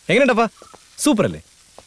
എങ്ങനെയുണ്ടപ്പാ super അല്ലേ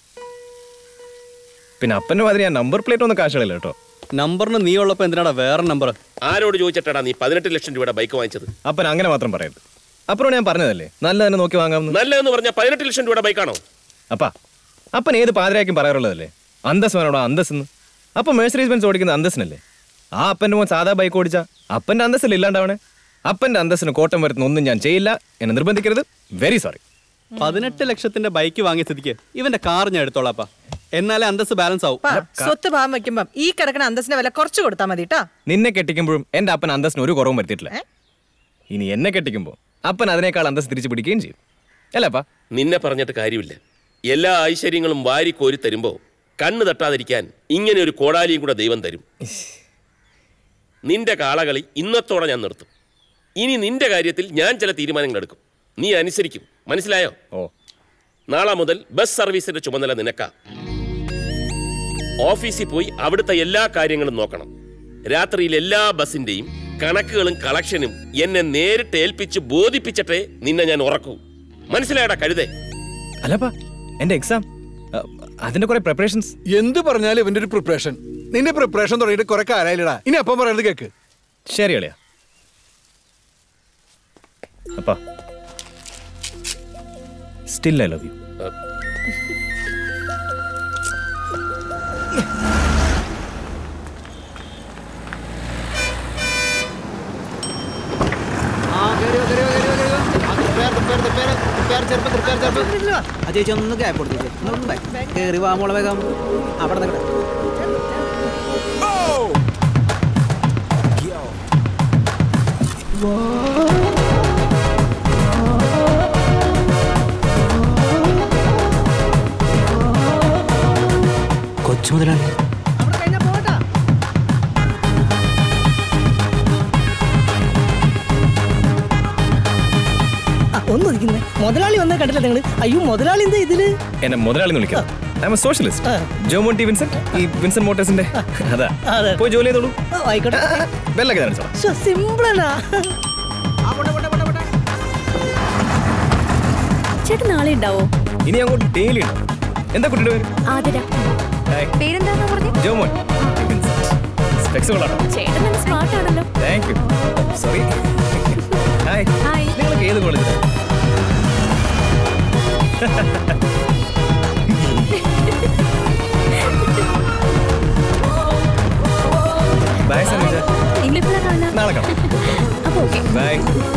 പിന്നെ അപ്പൻ്റെ മാതിരി ഞാൻ നമ്പർ പ്ലേറ്റ് ഒന്നും കാശുകളില്ല കേട്ടോ നമ്പറിന് നീ ഉള്ളപ്പോ എന്തിനാടാ വേറെ നമ്പർ ആരോട് ചോദിച്ചിട്ടാടാ നീ പതിനെട്ട് ലക്ഷം രൂപയുടെ ബൈക്ക് വാങ്ങിച്ചത് അപ്പൻ അങ്ങനെ മാത്രം പറയരുത് അപ്പുറം ഞാൻ പറഞ്ഞതല്ലേ നല്ല തന്നെ നോക്കി വാങ്ങാമെന്ന് നല്ലതെന്ന് പറഞ്ഞാൽ പതിനെട്ട് ലക്ഷം രൂപയുടെ ബൈക്കാണോ അപ്പാ അപ്പൻ ഏത് പാതിരാക്കും പറയാറുള്ളതല്ലേ അന്തസ് വേണോടാ അന്തസ്ന്ന് അപ്പൊ മേഴ്സറീസ് ബെൻസ് ഓടിക്കുന്ന അന്തസ്സിനല്ലേ ആ അപ്പൻ്റെ മോൻ സാധാ ബൈക്ക് ഓടിച്ചാ അപ്പൻ്റെ അന്തസ്സിൽ ഇല്ലാണ്ടാവണേ അപ്പൻ്റെ അന്തസ്സിന് കോട്ടം വരുത്തുന്ന ഒന്നും ഞാൻ ചെയ്യില്ല എന്നെ നിർബന്ധിക്കരുത് വെരി സോറി പതിനെട്ട് ലക്ഷത്തിന്റെ ബൈക്ക് വാങ്ങിയ സ്ഥിതിക്ക് ഇവന്റെ കാർ ഞാൻ എടുത്തോളാപ്പാ എന്നാലേ അന്തസ് ബാലൻസ് ആവും പാ, സ്വത്ത് ഭാഗം വെക്കുമ്പം ഈ കിടക്കുന്ന അന്തസ്സിന്റെ വില കുറച്ച് കൊടുത്താൽ മതി കേട്ടാ നിന്നെ കെട്ടിക്കുമ്പോഴും എൻ്റെ അപ്പൻ അന്തസ്സിന് ഒരു കുറവും വരുത്തിയിട്ടില്ല ഇനി എന്നെ കെട്ടിക്കുമ്പോൾ അപ്പൻ അതിനേക്കാൾ അന്തസ് തിരിച്ചു പിടിക്കുകയും ചെയ്യും അല്ലപ്പാ നിന്നെ പറഞ്ഞിട്ട് കാര്യമില്ല എല്ലാ ഐശ്വര്യങ്ങളും വാരി കോരി തരുമ്പോ കണ്ണ് തട്ടാതിരിക്കാൻ ഇങ്ങനെ ഒരു കോടാലിയും കൂടെ ദൈവം തരും നിന്റെ കാളകളി ഇന്നത്തോടെ ഞാൻ നിർത്തും ഇനി നിന്റെ കാര്യത്തിൽ ഞാൻ ചില തീരുമാനങ്ങൾ എടുക്കും നീ അനുസരിക്കും മനസ്സിലായോ ഓ നാളെ മുതൽ ബസ് സർവീസിന്റെ ചുമതല നിനക്കാ ഓഫീസിൽ പോയി അവിടുത്തെ എല്ലാ കാര്യങ്ങളും നോക്കണം രാത്രിയിൽ എല്ലാ ബസിന്റെയും കണക്കുകളും കളക്ഷനും എന്നെ നേരിട്ട് ഏൽപ്പിച്ച് ബോധിപ്പിച്ചിട്ടേ നിന്നെ ഞാൻ ഉറക്കൂ മനസ്സിലായടാ കഴുതേ അല്ലപ്പാ എൻ്റെ എക്സാം അതിന്റെ കുറെ പ്രിപ്പറേഷൻസ് എന്ത് പറഞ്ഞാലും ഇവന്റെ ഒരു പ്രിപ്പറേഷൻ നിന്റെ പ്രിപ്പറേഷൻ തുടങ്ങിയിട്ട് കുറെ കാലായില്ലടാ ഇനി അപ്പം പറയുന്നത് കേക്ക് ശരി അളിയാ അപ്പാ സ്റ്റിൽ ഐ ലവ് യു ആ ചേച്ചി ഒന്ന് ഗ്യാപ്പ് കൊടുത്തേക്ക് കയറി വാ മോളെ വേഗം അവിടെ നിൽക്കട്ടെ കൊച്ചു മുതലാളി ഒന്ന് ഒതുക്കുന്നേ മുതലാളി വന്നാൽ കണ്ടില്ല നിങ്ങൾ അയ്യോ മുതലാളി എന്താ ഇതില് എന്നെ മുതലാളി എന്ന് വിളിക്കാം I am a socialist Jomon T Vincent ഈ വിൻസെന്റ് മോട്ടേഴ്സിന്റെ അതാ അതെ. പോയി ജോലി ചെയ്തോളൂ ഓ, ആയിക്കോട്ടെ ബെല്ലൊക്കെ കാണിച്ചോളാം സിമ്പിളാ ചേട്ടൻ നാളെ ഉണ്ടാവോ ഇനി അങ്ങോട്ട് ഡെയിലി ഉണ്ടാവും എന്താ കുട്ടിയുടെ പേര് ആതിര ഹായ് പേരെന്താന്ന് പറഞ്ഞു ജോമോൻ സ്പെക്സ് കൊള്ളാട്ടോ ചേട്ടൻ നല്ല സ്മാർട്ട് ആണല്ലോ thank you sorry hi hi നിങ്ങളൊക്കെ ഏത് കോളേജിലാണ് ബൈ സനീജ ഇനിയിപ്പോഴാ കാണാം നാളെ കാണാം അപ്പൊ ഓക്കെ ബൈ